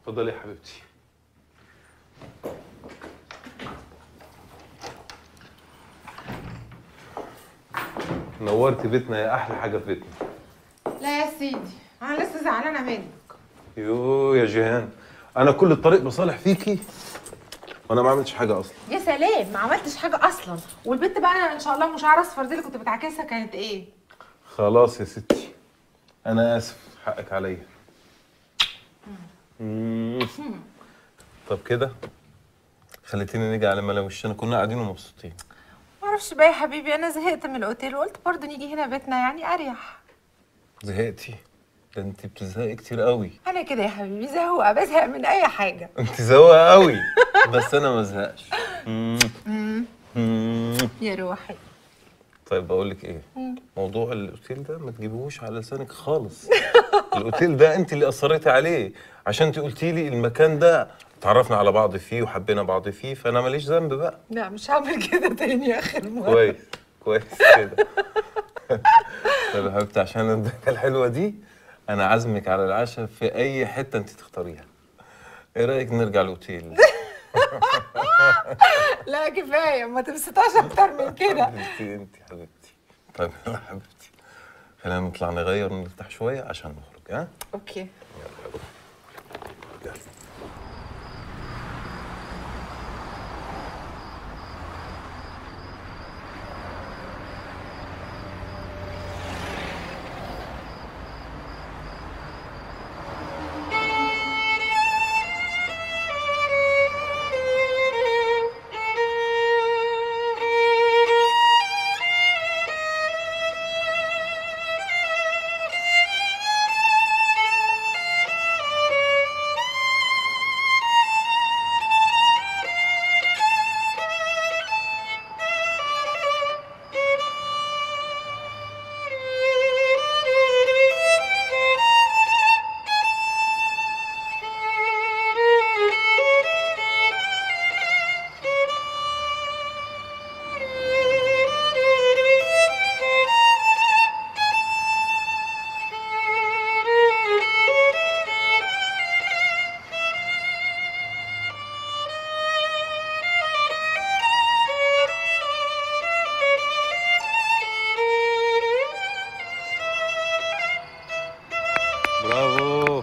اتفضلي يا حبيبتي نورتي بيتنا يا احلى حاجه في بيتنا لا يا سيدي انا لسه زعلانه منك يو يا جيهان انا كل الطريق بصالح فيكي وانا ما عملتش حاجه اصلا يا سلام ما عملتش حاجه اصلا والبنت بقى ان شاء الله مش عارفه اصفر دي اللي كنت بتعكسها كانت ايه خلاص يا ستي انا اسف حقك عليا مم. طب كده خليتيني نيجي على ملا وشنا كنا قاعدين ومبسوطين ما اعرفش بقى يا حبيبي انا زهقت من الاوتيل وقلت برضه نيجي هنا بيتنا يعني اريح زهقتي ده انت بتزهقي كتير قوي انا كده يا حبيبي زهوقه بزهق من اي حاجه انت زوقه قوي بس انا ما ازهقش مم. مم. يا روحي طيب بقول لك ايه موضوع الاوتيل ده ما تجيبوش على لسانك خالص الاوتيل ده انت اللي اصريتي عليه عشان انت قلتي لي المكان ده تعرفنا على بعض فيه وحبينا بعض فيه فانا ماليش ذنب بقى لا مش هعمل كده تاني اخر مره كويس كويس كده طيب يا حبيبتي عشان الضحكه الحلوه دي انا عازمك على العشاء في اي حته انت تختاريها ايه رايك نرجع الاوتيل لا كفايه ما تبسطهاش اكتر من كده انت انت حبيبتي طيب يا حبيبتي خلينا نطلع نغير ونرتاح شويه عشان نخرج ها اوكي يلا. برافو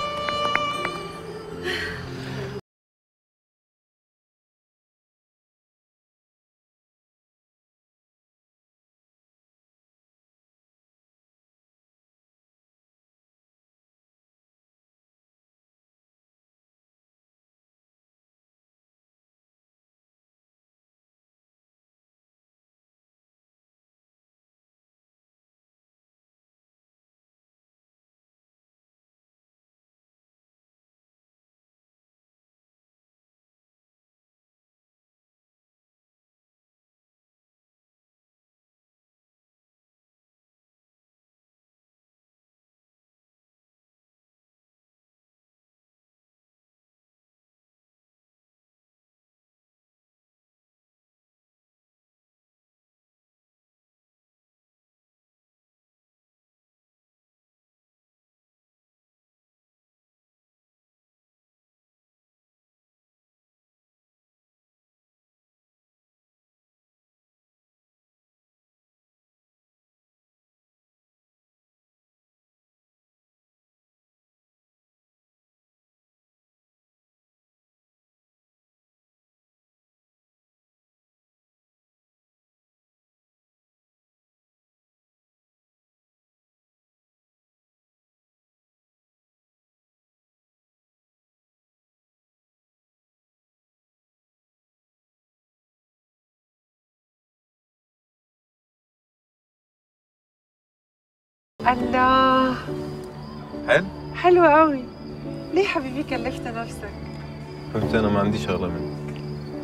الله حلو حلو قوي ليه حبيبي كلفت نفسك حبيبتي انا ما عنديش اغلى منك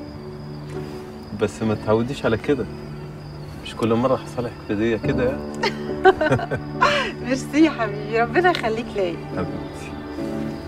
بس ما تعوديش على كده مش كل مره هصالحك هديه كده يعني ميرسي يا حبيبي ربنا يخليك ليا حبيبتي